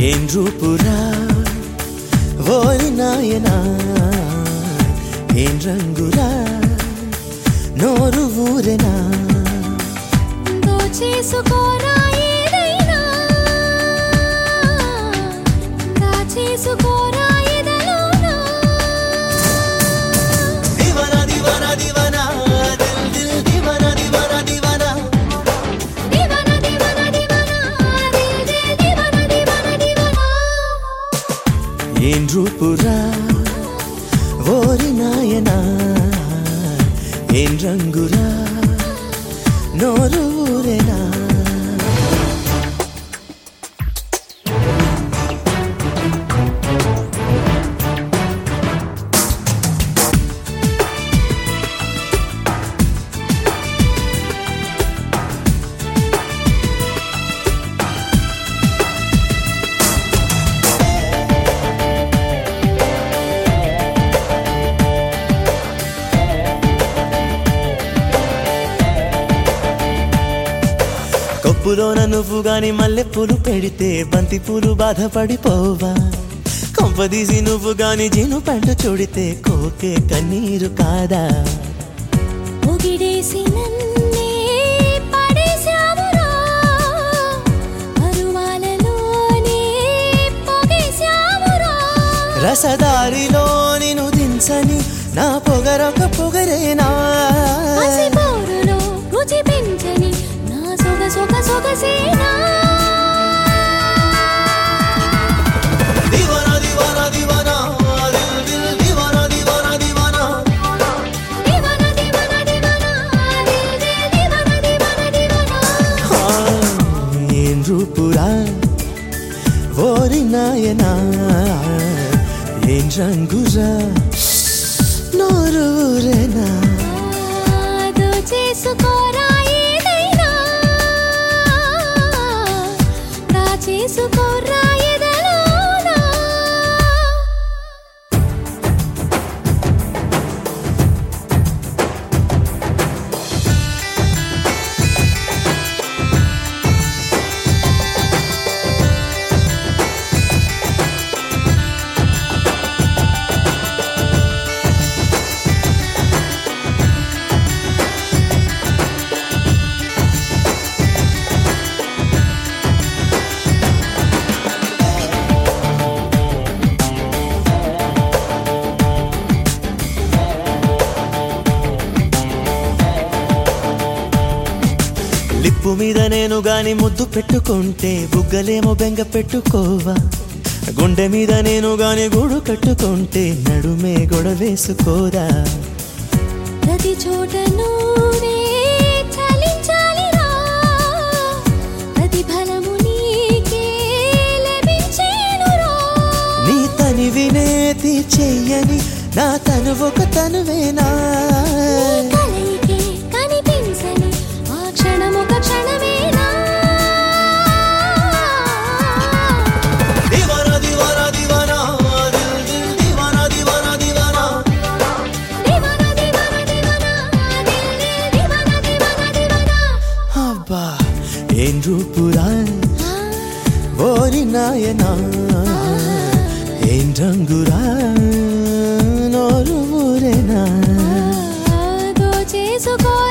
ఏం రూపురా ఓరి నాయనా ఏం రంగురా నోరు ఊరెనా దోచేసుకోరా ఏదైనా దాచేసుకోరా ఎదలోనా దివన దివన దివన దిల్ దిల్ దివన దివన దివన దివన దివన దివన దిల్ దిల్ దివన దివన దివన ఏం రూపురా ఓరి నాయనా ఏం రంగురా నోరు ఊరెనా కొప్పులోన నువ్వు గాని మల్లెపూలు పెడితే బంతి పూలు బాధపడిపోవా కొంపదీసి నువ్వు గాని జీను పంట చూడితే కోకే కన్నీరు కాదా పొగిడేసి నన్నే పడేశావురా అరువాలలోనే పొగేశావురా రసదారిలో నిన్ను దించని నా పొగరొక పొగరేనా పసిపోరులో రుచి పెంచని నా సొగ సొగ సొగసేనా దివన దివన దివన దిల్ దిల్ దివన దివన దివన దివన దివన దివన దిల్ దిల్ దివన దివన దివన ఆ, ఏం రూపురా ఓరి నాయనా ఏం రంగురా నోరూరేనా దోచేసుకోరా ఏదైనా దాచేసుకోరా ఎదలోనా లిప్పు మీద నేను గాని ముద్దు పెట్టుకుంటే బుగ్గలేమో బెంగ పెట్టుకోవా గుండె మీద నేను గాని గూడు కట్టుకుంటే నడుమే గొడవేసుకోదా ప్రతి చోట నువ్వే చలించాలిరా ప్రతి ఫలము నీకే లభించేనురా నీ తని వినేది చెయ్యని నా తను ఒక తనువేనా నీ కలయికే కనిపించని ఆ క్షణం ఒక క్షణమేనా దివన దివన దివన దిల్ దిల్ దివన దివన దివన దివన దివన దివన దిల్ దిల్ దివన దివన దివన అబ్బా ఏం రూపురా ఆ, ఓరి నాయనా ఏం రంగురా నోరు ఊరేనా ఆ, దోచేసుకో